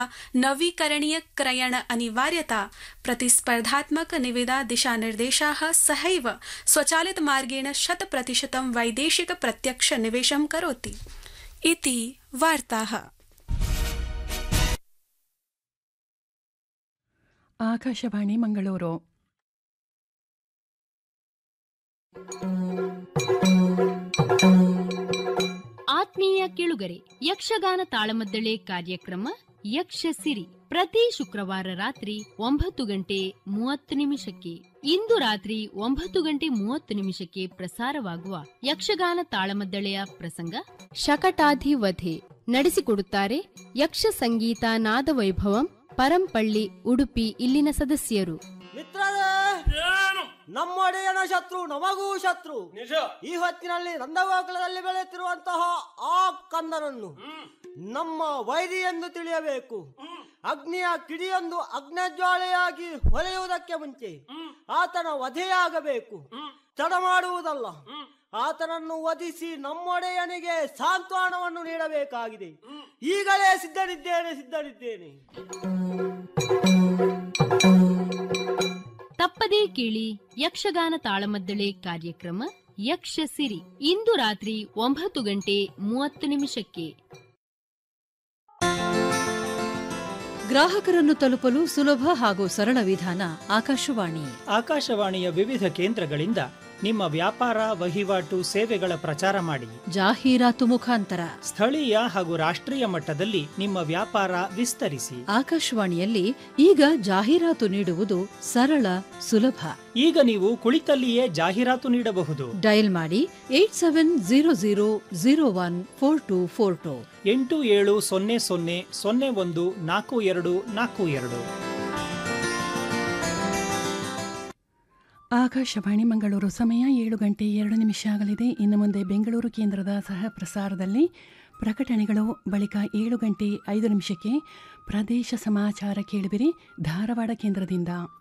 नवीकरणीय क्रयण अनिवार्यता प्रतिस्पर्धात्मक निविदा दिशानिर्देशाः सहैव स्वचालितमार्गेण शतप्रतिशतं वैदेशिक प्रत्यक्ष निवेशं करोति इति वार्ताः ಆಕಾಶವಾಣಿ ಮಂಗಳೂರು ಆತ್ಮೀಯ ಕೇಳುಗರೆ ಯಕ್ಷಗಾನ ತಾಳಮದ್ದಳೆ ಕಾರ್ಯಕ್ರಮ ಯಕ್ಷ ಸಿರಿ ಪ್ರತಿ ಶುಕ್ರವಾರ ರಾತ್ರಿ ಒಂಬತ್ತು ಗಂಟೆ ಮೂವತ್ತು ನಿಮಿಷಕ್ಕೆ ಇಂದು ರಾತ್ರಿ ಒಂಬತ್ತು ಗಂಟೆ ಮೂವತ್ತು ನಿಮಿಷಕ್ಕೆ ಪ್ರಸಾರವಾಗುವ ಯಕ್ಷಗಾನ ತಾಳಮದ್ದಳೆಯ ಪ್ರಸಂಗ ಶಕಟಾಧಿವಧೆ ನಡೆಸಿಕೊಡುತ್ತಾರೆ ಯಕ್ಷ ಸಂಗೀತ ನಾದವೈಭವಂ ಪರಂಪಳ್ಳಿ ಉಡುಪಿ ಇಲ್ಲಿನ ಸದಸ್ಯರು ಮಿತ್ರರೇ ನಮ್ಮೊಡೆಯನ ಶತ್ರು ನಮಗೂ ಶತ್ರು ನಿಜ ಈ ಹೊತ್ತಿನಲ್ಲಿ ನಂದಗೋಕುಲದಲ್ಲಿ ಬೆಳೆಯುತ್ತಿರುವಂತಹ ಆ ಕಂದನನ್ನು ನಮ್ಮ ವೈರಿ ಎಂದು ತಿಳಿಯಬೇಕು ಅಗ್ನಿಯ ಕಿಡಿಯೊಂದು ಅಗ್ನಜ್ವಾಲೆಯಾಗಿ ಹೊಳೆಯುವುದಕ್ಕೆ ಮುಂಚೆ ಆತನ ವಧೆಯಾಗಬೇಕು ತಡ ಮಾಡುವುದಲ್ಲ ಆತನನ್ನು ವಧಿಸಿ ನಮ್ಮೊಡೆಯನಿಗೆ ಸಾಂತ್ವನವನ್ನು ನೀಡಬೇಕಾಗಿದೆ ಈಗಲೇ ಸಿದ್ಧನಿದ್ದೇನೆ ಸಿದ್ಧನಿದ್ದೇನೆ ತಪ್ಪದೇ ಕೇಳಿ ಯಕ್ಷಗಾನ ತಾಳಮದ್ದಳೆ ಕಾರ್ಯಕ್ರಮ ಯಕ್ಷ ಸಿರಿ ಇಂದು ರಾತ್ರಿ ಒಂಬತ್ತು ಗಂಟೆ ಮೂವತ್ತು ನಿಮಿಷಕ್ಕೆ ಗ್ರಾಹಕರನ್ನು ತಲುಪಲು ಸುಲಭ ಹಾಗೂ ಸರಳ ವಿಧಾನ ಆಕಾಶವಾಣಿ ಆಕಾಶವಾಣಿಯ ವಿವಿಧ ಕೇಂದ್ರಗಳಿಂದ ನಿಮ್ಮ ವ್ಯಾಪಾರ ವಹಿವಾಟು ಸೇವೆಗಳ ಪ್ರಚಾರ ಮಾಡಿ ಜಾಹೀರಾತು ಮುಖಾಂತರ ಸ್ಥಳೀಯ ಹಾಗೂ ರಾಷ್ಟ್ರೀಯ ಮಟ್ಟದಲ್ಲಿ ನಿಮ್ಮ ವ್ಯಾಪಾರ ವಿಸ್ತರಿಸಿ ಆಕಾಶವಾಣಿಯಲ್ಲಿ ಈಗ ಜಾಹೀರಾತು ನೀಡುವುದು ಸರಳ ಸುಲಭ ಈಗ ನೀವು ಕುಳಿತಲ್ಲಿಯೇ ಜಾಹೀರಾತು ನೀಡಬಹುದು ಡಯಲ್ ಮಾಡಿ eight seven zero zero zero one four two four two ಎಂಟು ಏಳು ಸೊನ್ನೆ ಸೊನ್ನೆ ಸೊನ್ನೆ ಒಂದು ನಾಲ್ಕು ಎರಡು ನಾಲ್ಕು ಎರಡು ಆಕಾಶವಾಣಿ ಮಂಗಳೂರು ಸಮಯ ಏಳು ಗಂಟೆ ಎರಡು ನಿಮಿಷ ಆಗಲಿದೆ ಇನ್ನು ಮುಂದೆ ಬೆಂಗಳೂರು ಕೇಂದ್ರದ ಸಹ ಪ್ರಸಾರದಲ್ಲಿ ಪ್ರಕಟಣೆಗಳು ಬಳಿಕ ಏಳು ಗಂಟೆ ಐದು ನಿಮಿಷಕ್ಕೆ ಪ್ರದೇಶ ಸಮಾಚಾರ ಕೇಳುವಿರಿ ಧಾರವಾಡ ಕೇಂದ್ರದಿಂದ